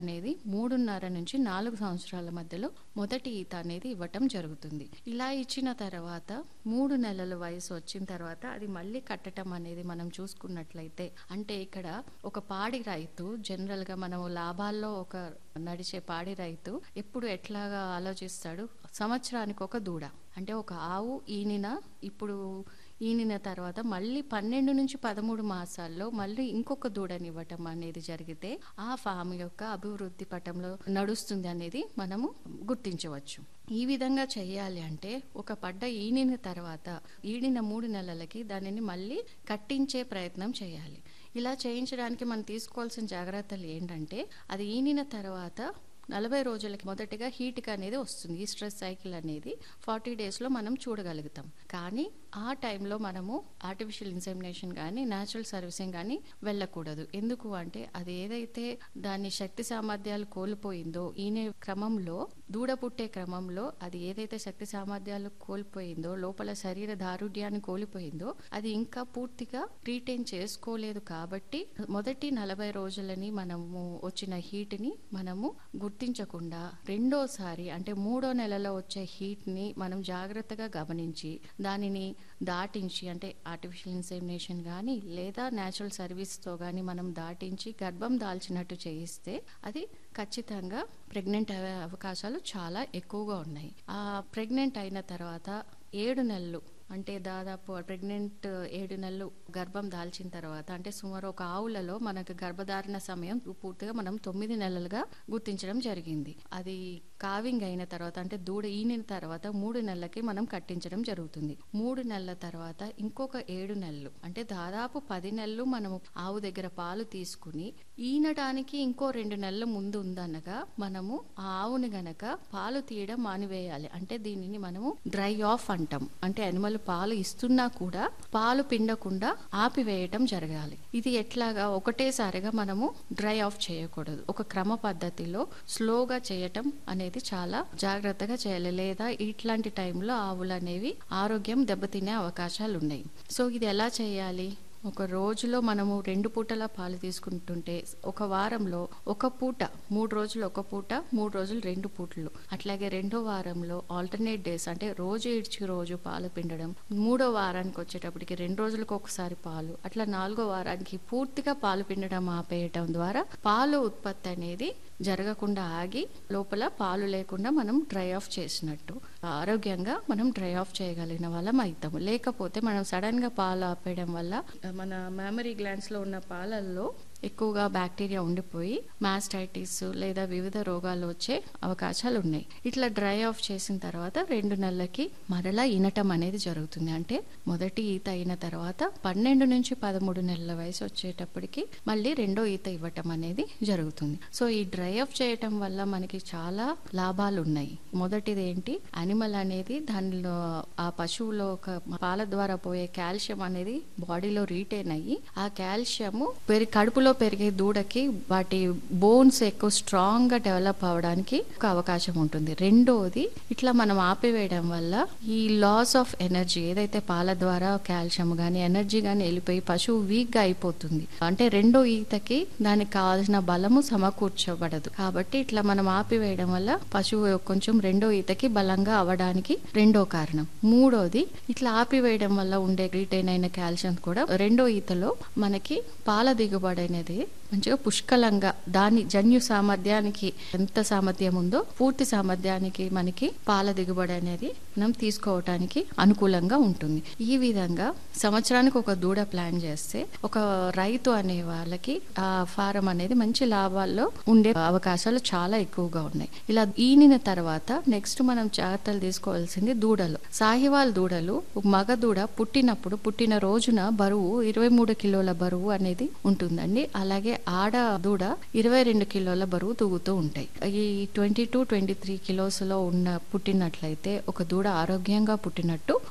అనేది మూడున్నర నుంచి నాలుగు సంవత్సరాల మధ్యలో మొదటి ఈత అనేది ఇవ్వటం జరుగుతుంది ఇలా ఇచ్చిన తర్వాత మూడు నెలల వయసు వచ్చిన తర్వాత అది మళ్ళీ కట్టడం అనేది మనం చూసుకున్నట్లయితే అంటే ఇక్కడ ఒక పాడి రైతు జనరల్ గా మనము లాభాల్లో ఒక నడిచే పాడి రైతు ఎప్పుడు ఎట్లాగా ఆలోచిస్తాడు సంవత్సరానికి ఒక దూడ అంటే ఒక ఆవు ఈనిన ఇప్పుడు ఈనిన తర్వాత మళ్ళీ పన్నెండు నుంచి పదమూడు మాసాల్లో మళ్ళీ ఇంకొక దూడనివ్వటం అనేది జరిగితే ఆ ఫామ్ యొక్క అభివృద్ధి పటంలో నడుస్తుంది అనేది మనము గుర్తించవచ్చు ఈ విధంగా చేయాలి అంటే ఒక పడ్డ ఈనిన తర్వాత ఈడిన మూడు నెలలకి దానిని మళ్ళీ కట్టించే ప్రయత్నం చేయాలి ఇలా చేయించడానికి మనం తీసుకోవాల్సిన జాగ్రత్తలు ఏంటంటే అది ఈనిన తర్వాత నలభై రోజులకి మొదటిగా హీట్కి అనేది వస్తుంది ఈ స్ట్రెస్ సైకిల్ అనేది ఫార్టీ డేస్లో మనం చూడగలుగుతాం కానీ ఆ టైంలో మనము ఆర్టిఫిషియల్ ఇన్సెమినేషన్ కానీ న్యాచురల్ సర్వీసింగ్ కానీ వెళ్ళకూడదు ఎందుకు అంటే అది ఏదైతే దాని శక్తి సామర్థ్యాలు కోల్పోయిందో ఈనే క్రమంలో దూడ పుట్టే క్రమంలో అది ఏదైతే శక్తి సామర్థ్యాలు కోల్పోయిందో లోపల శరీర దారుఢ్యాన్ని కోల్పోయిందో అది ఇంకా పూర్తిగా రీటైన్ చేసుకోలేదు కాబట్టి మొదటి నలభై రోజులని మనము వచ్చిన హీట్ని మనము గుర్తించకుండా రెండోసారి అంటే మూడో నెలలో వచ్చే హీట్ని మనం జాగ్రత్తగా గమనించి దానిని దాటించి అంటే ఆర్టిఫిషియల్ ఇన్సెమినేషన్ కానీ లేదా న్యాచురల్ సర్వీస్తో కానీ మనం దాటించి గర్భం దాల్చినట్టు చేయిస్తే అది ఖచ్చితంగా ప్రెగ్నెంట్ అయ్యే అవకాశాలు చాలా ఎక్కువగా ఉన్నాయి ఆ ప్రెగ్నెంట్ అయిన తర్వాత ఏడు నెలలు అంటే దాదాపు ప్రెగ్నెంట్ ఏడు నెలలు గర్భం దాల్చిన తర్వాత అంటే సుమారు ఒక ఆవులలో మనకు గర్భధారణ సమయం పూర్తిగా మనం తొమ్మిది నెలలుగా గుర్తించడం జరిగింది అది కావింగ్ అయిన తర్వాత అంటే దూడ ఈనిన తర్వాత మూడు నెలలకి మనం కట్టించడం జరుగుతుంది మూడు నెలల తర్వాత ఇంకొక ఏడు నెలలు అంటే దాదాపు పది నెలలు మనము ఆవు దగ్గర పాలు తీసుకుని ఈనడానికి ఇంకో రెండు నెలల ముందు ఉందనగా మనము ఆ ఆవుని గనక పాలు తీయడం మానివేయాలి అంటే దీనిని మనము డ్రై ఆఫ్ అంటాం అంటే అనిమల్ పాలు ఇస్తున్నా కూడా పాలు పిండకుండా ఆపివేయటం జరగాలి ఇది ఎట్లాగా ఒకటేసారిగా మనము డ్రై ఆఫ్ చేయకూడదు ఒక క్రమ పద్ధతిలో స్లోగా చేయటం అనేది చాలా జాగ్రత్తగా చేయాలి లేదా ఇట్లాంటి టైంలో ఆవులు అనేవి ఆరోగ్యం దెబ్బతినే అవకాశాలు ఉన్నాయి సో ఇది ఎలా చేయాలి ఒక రోజులో మనము రెండు పూటల పాలు తీసుకుంటుంటే ఒక వారంలో ఒక పూట మూడు రోజులు ఒక పూట మూడు రోజులు రెండు పూటలు అట్లాగే రెండో వారంలో ఆల్టర్నేట్ డేస్ అంటే రోజు ఇడ్చి రోజు పాలు పిండడం మూడో వారానికి వచ్చేటప్పటికి రెండు రోజులకు ఒకసారి పాలు అట్లా నాలుగో వారానికి పూర్తిగా పాలు పిండడం ఆపేయటం ద్వారా పాలు ఉత్పత్తి అనేది జరగకుండా ఆగి లోపల పాలు లేకుండా మనం డ్రై ఆఫ్ చేసినట్టు ఆరోగ్యంగా మనం డ్రై ఆఫ్ చేయగలిగిన వాళ్ళం అవుతాము లేకపోతే మనం సడన్ గా పాలు ఆపేయడం వల్ల మన మెమరీ గ్లాండ్స్ లో ఉన్న పాలల్లో ఎక్కువగా బ్యాక్టీరియా ఉండిపోయి మాస్టైటిస్ లేదా వివిధ రోగాలు వచ్చే అవకాశాలు ఉన్నాయి ఇట్లా డ్రై ఆఫ్ చేసిన తర్వాత రెండు నెలలకి మరలా ఇనటం అనేది జరుగుతుంది అంటే మొదటి ఈత అయిన తర్వాత పన్నెండు నుంచి పదమూడు నెలల వయసు వచ్చేటప్పటికి మళ్ళీ రెండో ఈత ఇవ్వటం అనేది జరుగుతుంది సో ఈ డ్రై ఆఫ్ చేయటం వల్ల మనకి చాలా లాభాలు ఉన్నాయి మొదటిది ఏంటి అనిమల్ అనేది దానిలో ఆ పశువులో ఒక పాల ద్వారా పోయే కాల్షియం అనేది బాడీలో రీటైన్ అయ్యి ఆ కాల్షియము పెరి కడుపులో పెరిగే దూడకి వాటి బోన్స్ ఎక్కువ స్ట్రాంగ్ గా డెవలప్ అవడానికి ఒక అవకాశం ఉంటుంది రెండోది ఇట్లా మనం ఆపివేయడం వల్ల ఈ లాస్ ఆఫ్ ఎనర్జీ ఏదైతే పాల ద్వారా కాల్షియం గానీ ఎనర్జీ గానీ వెళ్ళిపోయి పశువు వీక్ గా అయిపోతుంది అంటే రెండో ఈతకి దానికి కావాల్సిన బలము సమకూర్చబడదు కాబట్టి ఇట్లా మనం ఆపివేయడం వల్ల పశువు కొంచెం రెండో ఈతకి బలంగా అవడానికి రెండో కారణం మూడోది ఇట్లా ఆపివేయడం వల్ల ఉండే రీటైన్ అయిన కాల్షియం కూడా రెండో ఈతలో మనకి పాల దిగుబడి అనేది మంచిగా పుష్కలంగా దాని జన్యు సామర్థ్యానికి ఎంత సామర్థ్యం ఉందో పూర్తి సామర్థ్యానికి మనకి పాల దిగుబడి అనేది మనం తీసుకోవటానికి అనుకూలంగా ఉంటుంది ఈ విధంగా సంవత్సరానికి ఒక దూడ ప్లాన్ చేస్తే ఒక రైతు అనే వాళ్ళకి ఆ ఫారం అనేది మంచి లాభాల్లో ఉండే అవకాశాలు చాలా ఎక్కువగా ఉన్నాయి ఇలా ఈనిన తర్వాత నెక్స్ట్ మనం జాగ్రత్తలు తీసుకోవాల్సింది దూడలు సాహివాల్ దూడలు మగ దూడ పుట్టినప్పుడు పుట్టిన రోజున బరువు ఇరవై మూడు కిలోల బరువు అనేది ఉంటుందండి అలాగే ఆడ దూడ ఇరవై రెండు కిలోల బరువు తూగుతూ ఉంటాయి ఈ twenty to twenty three kilos లో ఉన్న పుట్టినట్లయితే ఒక దూడ ఆరోగ్యంగా పుట్టినట్టు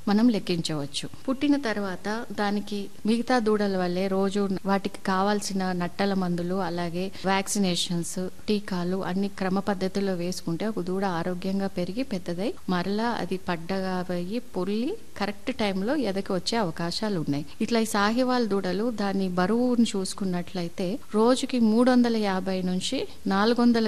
మనం లెక్కించవచ్చు పుట్టిన తర్వాత దానికి మిగతా దూడల వల్లే రోజు వాటికి కావాల్సిన నట్టల మందులు అలాగే వ్యాక్సినేషన్స్ టీకాలు అన్ని క్రమ పద్ధతిలో వేసుకుంటే ఒక దూడ ఆరోగ్యంగా పెరిగి పెద్దదై మరలా అది పడ్డగా అయ్యి పొల్లి కరెక్ట్ టైంలో ఎదకి వచ్చే అవకాశాలు ఉన్నాయి ఇట్లా ఈ సాహివాల్ దూడలు దాని బరువును చూసుకున్నట్లయితే రోజుకి మూడు వందల యాభై నుంచి నాలుగు వందల